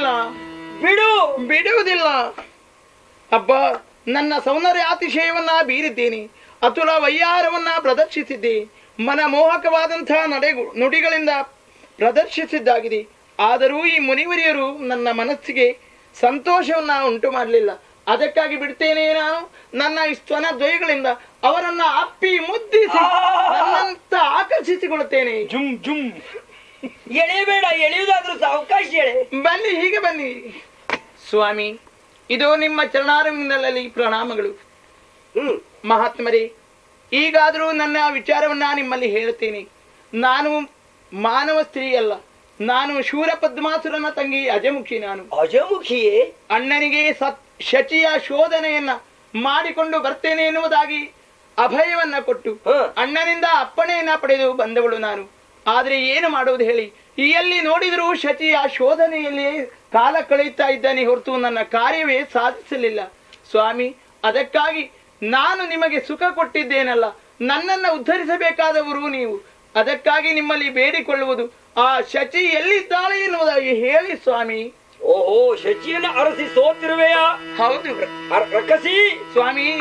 ಬಿಡು ಬಿಡುವುದಿಲ್ಲ ಅಬ್ಬ ನನ್ನ ಸೌಂದರ್ಯಾತಿಶಯವನ್ನ ಬೀರಿದ್ದೀನಿ ಅತುಲ ವಯ್ಯಾರವನ್ನ ಪ್ರದರ್ಶಿಸಿದ್ದೆ ಮನ ಮೋಹಕವಾದಂತಹ ನಡೆಗು ನುಡಿಗಳಿಂದ ಪ್ರದರ್ಶಿಸಿದ್ದಾಗಿದೆ ಆದರೂ ಈ ಮುನಿವರಿಯರು ನನ್ನ ಮನಸ್ಸಿಗೆ ಸಂತೋಷವನ್ನ ಉಂಟು ಮಾಡಲಿಲ್ಲ ಅದಕ್ಕಾಗಿ ಬಿಡ್ತೇನೆ ನಾನು ನನ್ನ ಈ ಸ್ತನ ದ್ವಯಗಳಿಂದ ಅವರನ್ನ ಅಪ್ಪಿ ಮುದ್ದಿಸಿ ನನ್ನಂತ ಆಕರ್ಷಿಸಿಕೊಳ್ಳುತ್ತೇನೆ ಜುಮ್ ಜುಮ್ ಎಳೆಯಬೇಡ ಎಳೆಯುವುದಾದ್ರೂ ಸಹ ಅವಕಾಶ ಎಳೆ ಬನ್ನಿ ಹೀಗೆ ಬನ್ನಿ ಸ್ವಾಮಿ ಇದು ನಿಮ್ಮ ಚರಣಾರವಿಂದಲಲ್ಲಿ ಪ್ರಣಾಮಗಳು ಹ್ಮ್ ಮಹಾತ್ಮರೇ ಈಗಾದರೂ ನನ್ನ ವಿಚಾರವನ್ನ ನಿಮ್ಮಲ್ಲಿ ಹೇಳ್ತೇನೆ ನಾನು ಮಾನವ ಸ್ತ್ರೀ ಅಲ್ಲ ನಾನು ಶೂರ ಪದ್ಮಾಸುರನ ತಂಗಿ ಅಜಮುಖಿ ನಾನು ಅಜಮುಖಿಯೇ ಅಣ್ಣನಿಗೆ ಸತ್ ಶಚಿಯ ಶೋಧನೆಯನ್ನ ಮಾಡಿಕೊಂಡು ಬರ್ತೇನೆ ಎನ್ನುವುದಾಗಿ ಅಭಯವನ್ನ ಕೊಟ್ಟು ಹ. ಅಣ್ಣನಿಂದ ಅಪ್ಪಣೆಯನ್ನ ಪಡೆದು ಬಂದವಳು ನಾನು ಆದ್ರೆ ಏನು ಮಾಡುವುದು ಹೇಳಿ ಈ ಎಲ್ಲಿ ನೋಡಿದರೂ ಶಚಿಯ ಶೋಧನೆಯಲ್ಲಿ ಕಾಲ ಕಳೆಯುತ್ತಾ ಇದ್ದಾನೆ ಹೊರತು ನನ್ನ ಕಾರ್ಯವೇ ಸಾಧಿಸಲಿಲ್ಲ ಸ್ವಾಮಿ ಅದಕ್ಕಾಗಿ ನಾನು ನಿಮಗೆ ಸುಖ ಕೊಟ್ಟಿದ್ದೇನಲ್ಲ ನನ್ನನ್ನ ಉದ್ಧರಿಸಬೇಕಾದವರು ನೀವು ಅದಕ್ಕಾಗಿ ನಿಮ್ಮಲ್ಲಿ ಬೇಡಿಕೊಳ್ಳುವುದು ಆ ಶಚಿ ಎಲ್ಲಿದ್ದಾಳೆ ಎನ್ನುವುದಾಗಿ ಹೇಳಿ ಸ್ವಾಮಿ ಓಹೋ ಶಚಿಯನ್ನು ಅರಸಿ ಸೋತಿರುವೆಯಾ ಹೌದು ಅರ- ರಕ್ಕಸಿ ಸ್ವಾಮಿ